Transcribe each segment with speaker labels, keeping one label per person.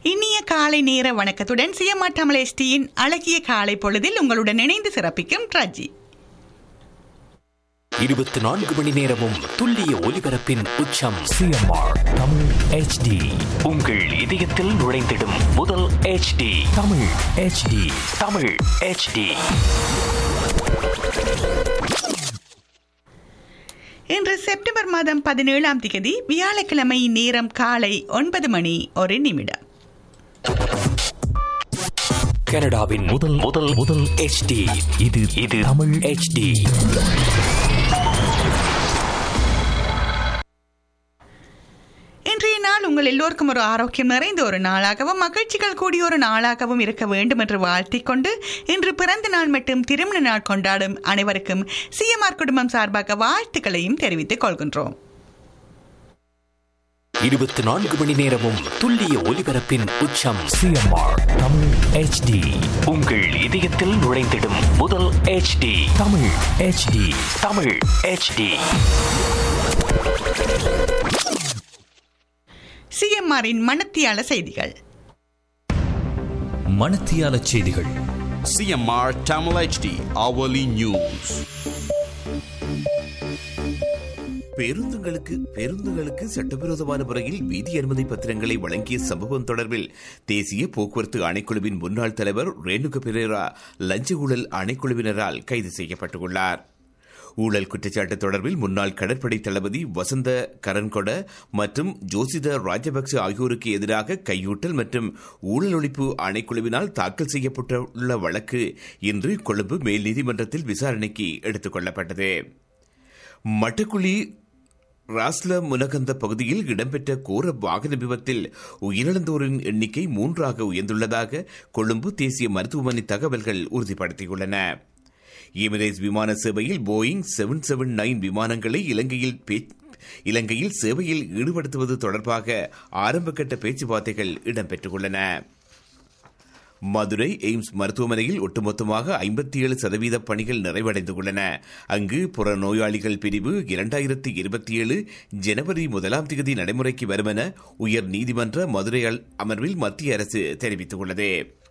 Speaker 1: இனிய காலை நேர வணக்கத்துடன் சிஎம்ஆர் தமிழேஷ்டியின் அழகிய காலை பொழுதில் உங்களுடன் இணைந்து சிறப்பிக்கும் ரஜி
Speaker 2: இருபத்தி நான்கு மணி நேரமும் துல்லிய ஒலிபரப்பின் உச்சம்
Speaker 3: சிஎம்ஆர் தமிழ் ஹெச்டி
Speaker 2: உங்கள் இதயத்தில் நுழைந்திடும் முதல் HD
Speaker 3: Tamil HD
Speaker 2: Tamil HD
Speaker 1: இன்று செப்டம்பர் மாதம் பதினேழாம் தேதி வியாழக்கிழமை நேரம் காலை ஒன்பது மணி ஒரு நிமிடம்
Speaker 2: கனடாவின் முதல் முதல் முதல் HD
Speaker 3: இது
Speaker 2: இது
Speaker 3: தமிழ்
Speaker 2: HD
Speaker 1: இன்றைய நாள் உங்கள் எல்லோருக்கும் ஒரு ஆரோக்கியம் நிறைந்த ஒரு நாளாகவும் மகிழ்ச்சிகள் கூடிய ஒரு நாளாகவும் இருக்க வேண்டும் என்று வாழ்த்திக் கொண்டு இன்று பிறந்த நாள் மற்றும் திருமண நாள் கொண்டாடும் அனைவருக்கும் சிஎம்ஆர் குடும்பம் சார்பாக வாழ்த்துக்களையும் தெரிவித்துக் கொள்கின்றோம்
Speaker 2: இருபத்தி நான்கு மணி நேரமும் துல்லிய ஒலிபரப்பின் உச்சம்
Speaker 3: சிஎம்ஆர் தமிழ் ஹெச்டி
Speaker 2: உங்கள் இதயத்தில் நுழைந்திடும் முதல் HD
Speaker 3: Tamil HD
Speaker 2: Tamil HD
Speaker 1: சிஎம்ஆரின் மனத்தியால செய்திகள்
Speaker 3: மணத்தியால செய்திகள்
Speaker 4: CMR Tamil HD hourly news.
Speaker 5: பேருந்துகளுக்கு பேருந்துகளுக்கு சட்டவிரோதமான முறையில் வீதி அனுமதி பத்திரங்களை வழங்கிய சம்பவம் தொடர்பில் தேசிய போக்குவரத்து ஆணைக்குழுவின் முன்னாள் தலைவர் ரேணுக பெரேரா லஞ்ச ஊழல் ஆணைக்குழுவினரால் கைது செய்யப்பட்டுள்ளார் ஊழல் குற்றச்சாட்டு தொடர்பில் முன்னாள் கடற்படை தளபதி வசந்த கரன்கொட மற்றும் ஜோசித ராஜபக்ச ஆகியோருக்கு எதிராக கையூட்டல் மற்றும் ஊழல் ஒழிப்பு ஆணைக்குழுவினால் தாக்கல் செய்யப்பட்டுள்ள வழக்கு இன்று கொழும்பு மேல் நீதிமன்றத்தில் விசாரணைக்கு எடுத்துக் கொள்ளப்பட்டது மட்டக்குழி ராஸ்ல முனகந்த பகுதியில் இடம்பெற்ற கோர வாகன விபத்தில் உயிரிழந்தோரின் எண்ணிக்கை மூன்றாக உயர்ந்துள்ளதாக கொழும்பு தேசிய மருத்துவமனை தகவல்கள் உறுதிப்படுத்தியுள்ளன எமிரேட்ஸ் விமான சேவையில் போயிங் செவன் செவன் நைன் விமானங்களை இலங்கையில் பே- இலங்கையில் சேவையில் ஈடுபடுத்துவது தொடர்பாக ஆரம்பகட்ட பேச்சுவார்த்தைகள் இடம்பெற்றுள்ளன மதுரை எய்ம்ஸ் மருத்துவமனையில் ஒட்டுமொத்தமாக ஐம்பத்தி ஏழு சதவீத பணிகள் நிறைவடைந்துள்ளன அங்கு புற நோயாளிகள் பிரிவு இரண்டாயிரத்தி இருபத்தி ஏழு ஜனவரி முதலாம் தேதி நடைமுறைக்கு வரும் என உயர் நீதிமன்ற மதுரை அல்- அமர்வில் மத்திய அரசு தெரிவித்துள்ளது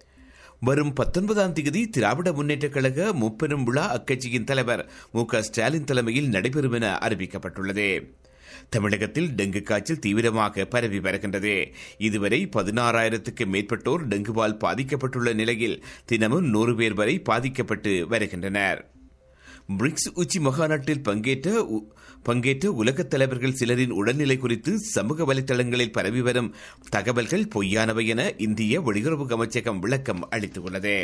Speaker 5: வரும் பத்தொன்பதாம் தேதி திராவிட முன்னேற்றக் கழக முப்பெரும் விழா அக்கட்சியின் தலைவர் மு க ஸ்டாலின் தலைமையில் நடைபெறும் என அறிவிக்கப்பட்டுள்ளது தமிழகத்தில் டெங்கு காய்ச்சல் தீவிரமாக பரவி வருகின்றது இதுவரை பதினாறாயிரத்துக்கு மேற்பட்டோர் டெங்குவால் பாதிக்கப்பட்டுள்ள நிலையில் தினமும் நூறு பேர் வரை பாதிக்கப்பட்டு வருகின்றனர் பிரிக்ஸ் உச்சி மகாநாட்டில் பங்கேற்ற உ- பங்கேற்ற உலகத் தலைவர்கள் சிலரின் உடல்நிலை குறித்து சமூக வலைதளங்களில் பரவி வரும் தகவல்கள் பொய்யானவை என இந்திய வெளியுறவு அமைச்சகம் விளக்கம் அளித்துள்ளது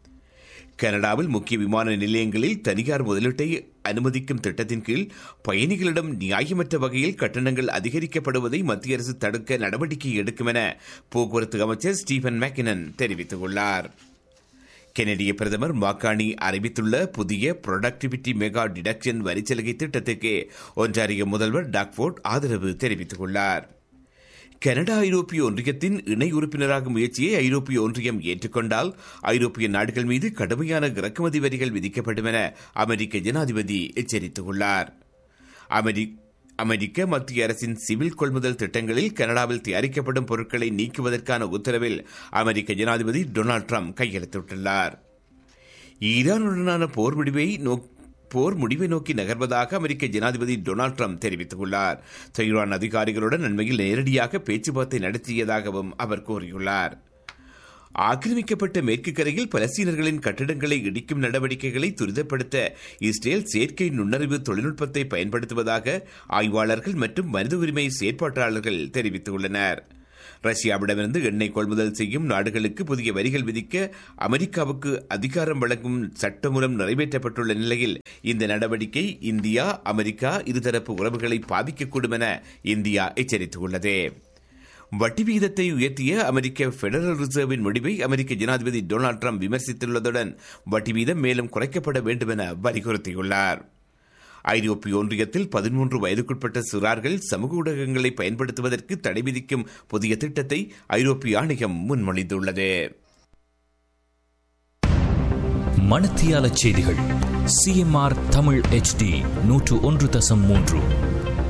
Speaker 5: கனடாவில் முக்கிய விமான நிலையங்களில் தனியார் முதலீட்டை அனுமதிக்கும் திட்டத்தின் கீழ் பயணிகளிடம் நியாயமற்ற வகையில் கட்டணங்கள் அதிகரிக்கப்படுவதை மத்திய அரசு தடுக்க நடவடிக்கை எடுக்கும் என போக்குவரத்து அமைச்சர் ஸ்டீபன் மேக்கினன் தெரிவித்துள்ளார் கெனடிய பிரதமர் மாக்காணி அறிவித்துள்ள புதிய ப்ரொடக்டிவிட்டி மெகா டிடக்ஷன் வரிச்சலுகை திட்டத்துக்கு ஒன்றாரிய முதல்வர் டாக்ஃபோர்ட் ஆதரவு தெரிவித்துள்ளார் கனடா ஐரோப்பிய ஒன்றியத்தின் இணை உறுப்பினராகும் முயற்சியை ஐரோப்பிய ஒன்றியம் ஏற்றுக்கொண்டால் ஐரோப்பிய நாடுகள் மீது கடுமையான இறக்குமதி வரிகள் விதிக்கப்படும் என அமெரிக்க ஜனாதிபதி எச்சரித்துள்ளார் அமெரி- அமெரிக்க மத்திய அரசின் சிவில் கொள்முதல் திட்டங்களில் கனடாவில் தயாரிக்கப்படும் பொருட்களை நீக்குவதற்கான உத்தரவில் அமெரிக்க ஜனாதிபதி டொனால்டு ட்ரம்ப் கையெழுத்திட்டுள்ளார் ஈரானுடனான போர் முடிவை நோக் போர் முடிவை நோக்கி நகர்வதாக அமெரிக்க ஜனாதிபதி டொனால்டு ட்ரம்ப் தெரிவித்துள்ளார் தெஹ்ரான் அதிகாரிகளுடன் அண்மையில் நேரடியாக பேச்சுவார்த்தை நடத்தியதாகவும் அவர் கூறியுள்ளார் ஆக்கிரமிக்கப்பட்ட மேற்கு கரையில் பலஸ்தீனர்களின் கட்டிடங்களை இடிக்கும் நடவடிக்கைகளை துரிதப்படுத்த இஸ்ரேல் செயற்கை நுண்ணறிவு தொழில்நுட்பத்தை பயன்படுத்துவதாக ஆய்வாளர்கள் மற்றும் மனித உரிமை செயற்பாட்டாளர்கள் தெரிவித்துள்ளனர் ரஷ்யாவிடமிருந்து எண்ணெய் கொள்முதல் செய்யும் நாடுகளுக்கு புதிய வரிகள் விதிக்க அமெரிக்காவுக்கு அதிகாரம் வழங்கும் சட்டமூலம் நிறைவேற்றப்பட்டுள்ள நிலையில் இந்த நடவடிக்கை இந்தியா அமெரிக்கா இருதரப்பு உறவுகளை பாதிக்கக்கூடும் என இந்தியா எச்சரித்துள்ளது வட்டி விகிதத்தை உயர்த்திய அமெரிக்க பெடரல் ரிசர்வின் முடிவை அமெரிக்க ஜனாதிபதி டொனால்டு ட்ரம்ப் விமர்சித்துள்ளதுடன் வட்டி வீதம் மேலும் குறைக்கப்பட வேண்டும் என வலியுறுத்தியுள்ளார் ஐரோப்பிய ஒன்றியத்தில் பதிமூன்று வயதுக்குட்பட்ட சிறார்கள் சமூக ஊடகங்களை பயன்படுத்துவதற்கு தடை விதிக்கும் புதிய திட்டத்தை ஐரோப்பிய ஆணையம் முன்மொழிந்துள்ளது
Speaker 3: மணத்தியால செய்திகள் சிஎம்ஆர் தமிழ் ஹெச்டி நூற்று ஒன்று தசம் மூன்று